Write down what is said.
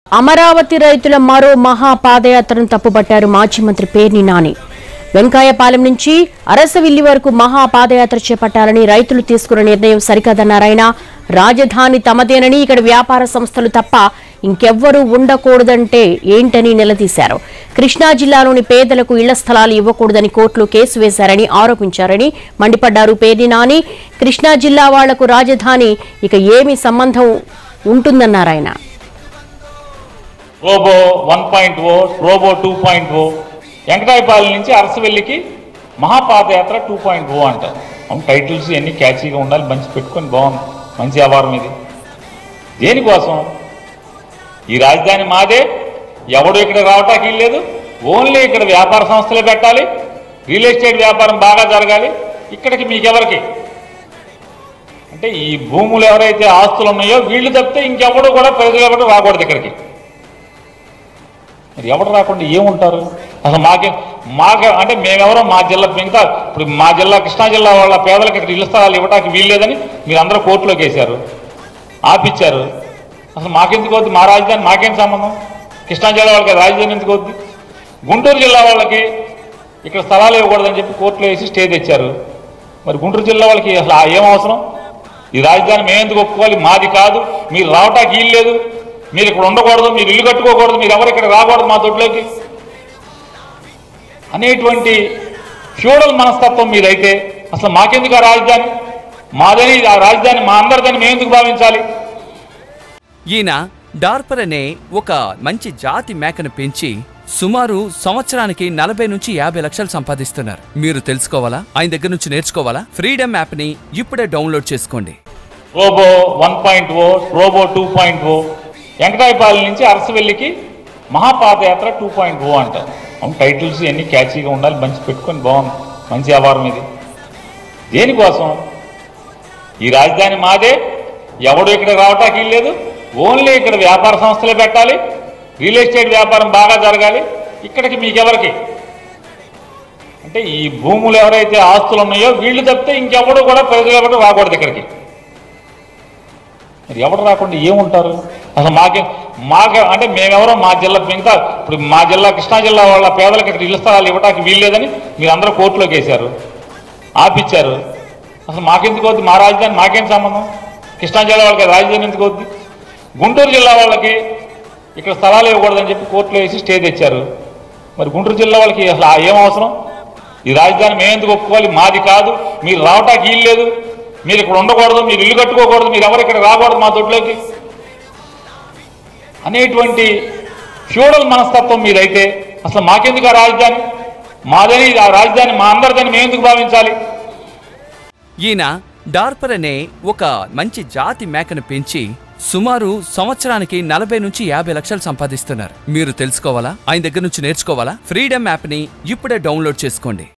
అమరావతి రైతుల మరో మహా పాదయాత్రను తప్పుబట్టారు మాజీ మంత్రి పేర్ని నాని వెంకాయపాలెం నుంచి అరసవిల్లి వరకు మహా పాదయాత్ర చేపట్టాలని రైతులు తీసుకున్న నిర్ణయం సరికాదన్నారాయన రాజధాని తమదేనని ఇక్కడ వ్యాపార సంస్థలు తప్ప ఇంకెవ్వరూ ఉండకూడదంటే ఏంటని నిలదీశారు కృష్ణా జిల్లాలోని పేదలకు ఇళ్ల స్థలాలు ఇవ్వకూడదని కోర్టులో కేసు వేశారని ఆరోపించారని మండిపడ్డారు పేర్ని నాని కృష్ణా జిల్లా వాళ్లకు రాజధాని ఇక ఏమి సంబంధం ఉంటుందన్నారాయన robo one point O robo two point O Venkatayapalem నుంచి అరసవెల్లికి మహాపాదయాత్ర టూ పాయింట్ ఓ అంటారు అవును టైటిల్స్ ఎన్ని క్యాచీగా ఉండాలి మంచి పెట్టుకొని బాగుంది మంచి వ్యాపారం ఇది దేనికోసం ఈ రాజధాని మాదే ఎవడు ఇక్కడ రావటానికి లేదు ఓన్లీ ఇక్కడ వ్యాపార సంస్థలే పెట్టాలి రియల్ ఎస్టేట్ వ్యాపారం బాగా జరగాలి ఇక్కడికి మీకెవరికి అంటే ఈ భూములు ఎవరైతే ఆస్తులు ఉన్నాయో వీళ్ళు తప్పితే ఇంకెవడు కూడా ప్రజలు ఎవరు రాకూడదు ఇక్కడికి మరి ఎవరు రాకుండా ఏముంటారు అసలు మాకే మాకే అంటే మేమెవరో మా జిల్లా మిగతా ఇప్పుడు మా జిల్లా కృష్ణా జిల్లా వాళ్ళ పేదలకు ఇక్కడ ఇళ్ల స్థలాలు ఇవ్వడానికి వీల్లేదని మీరు అందరూ కోర్టులోకి వేశారు ఆపిచ్చారు అసలు మాకెందుకు వద్దు మా రాజధాని మాకేం సంబంధం కృష్ణా జిల్లా వాళ్ళకి రాజధాని ఎందుకు వద్దు గుంటూరు జిల్లా వాళ్ళకి ఇక్కడ స్థలాలు ఇవ్వకూడదని చెప్పి కోర్టులో వేసి స్టే తెచ్చారు మరి గుంటూరు జిల్లా వాళ్ళకి అసలు ఆ ఏం అవసరం ఈ రాజధాని మేము ఎందుకు ఒప్పుకోవాలి మాది కాదు మీరు రావటానికి వీలు లేదు మీరు ఇక్కడ ఉండకూడదు మీరు ఇల్లు కట్టుకోకూడదు మీరు ఎవరు ఇక్కడ రాకూడదు మా దొడ్లోకి అనేటువంటి ఫ్యూడల్ మనస్తత్వం మీదైతే అసలు మాకెందుకు ఆ రాజధాని మాదని ఆ రాజధాని మా అందరిదని మేము ఎందుకు భావించాలి ఈయన డార్పర్ అనే ఒక మంచి జాతి మేకను పెంచి సుమారు సంవత్సరానికి నలభై నుంచి యాభై లక్షలు సంపాదిస్తున్నారు మీరు తెలుసుకోవాలా ఆయన దగ్గర నుంచి నేర్చుకోవాలా ఫ్రీడమ్ యాప్ని ఇప్పుడే డౌన్లోడ్ చేసుకోండి robo one point O robo two point O Venkatayapalem నుంచి అరసవెల్లికి మహాపాదయాత్ర టూ పాయింట్ ఓ అంటారు అవును టైటిల్స్ ఎన్ని క్యాచీగా ఉండాలి మంచి పెట్టుకొని బాగుంది మంచి వ్యాపారం ఇది దేనికోసం ఈ రాజధాని మాదే ఎవడు ఇక్కడ రావటానికి లేదు ఓన్లీ ఇక్కడ వ్యాపార సంస్థలే పెట్టాలి రియల్ ఎస్టేట్ వ్యాపారం బాగా జరగాలి ఇక్కడికి మీకెవరికి అంటే ఈ భూములు ఎవరైతే ఆస్తులు ఉన్నాయో వీళ్ళు తప్పితే ఇంకెవడు కూడా ప్రజలు ఎవరు రాకూడదు ఇక్కడికి మరి ఎవరు రాకుండా ఏముంటారు అసలు మాకే మాకే అంటే మేమెవరో మా జిల్లా మిగతా ఇప్పుడు మా జిల్లా కృష్ణా జిల్లా వాళ్ళ పేదలకు ఇక్కడ ఇళ్ల స్థలాలు ఇవ్వడానికి వీల్లేదని మీరు అందరూ కోర్టులోకి వేశారు ఆపిచ్చారు అసలు మాకెందుకు వద్దు మా రాజధాని మాకేం సంబంధం కృష్ణా జిల్లా వాళ్ళకి రాజధాని ఎందుకు వద్దు గుంటూరు జిల్లా వాళ్ళకి ఇక్కడ స్థలాలు ఇవ్వకూడదని చెప్పి కోర్టులో వేసి స్టే తెచ్చారు మరి గుంటూరు జిల్లా వాళ్ళకి అసలు ఆ ఏం అవసరం ఈ రాజధాని మేము ఎందుకు ఒప్పుకోవాలి మాది కాదు మీరు రావటానికి వీలు లేదు మీరు ఇక్కడ ఉండకూడదు మీరు ఇల్లు కట్టుకోకూడదు మీరు ఎవరు ఇక్కడ రాకూడదు మా దొడ్లోకి అనేటువంటి ఫ్యూడల్ మనస్తత్వం మీదైతే అసలు మాకెందుకు ఆ రాజధాని మాదని ఆ రాజధాని మా అందరిదని మేము ఎందుకు భావించాలి ఈయన డార్పర్ అనే ఒక మంచి జాతి మేకను పెంచి సుమారు సంవత్సరానికి నలభై నుంచి యాభై లక్షలు సంపాదిస్తున్నారు మీరు తెలుసుకోవాలా ఆయన దగ్గర నుంచి నేర్చుకోవాలా ఫ్రీడమ్ యాప్ని ఇప్పుడే డౌన్లోడ్ చేసుకోండి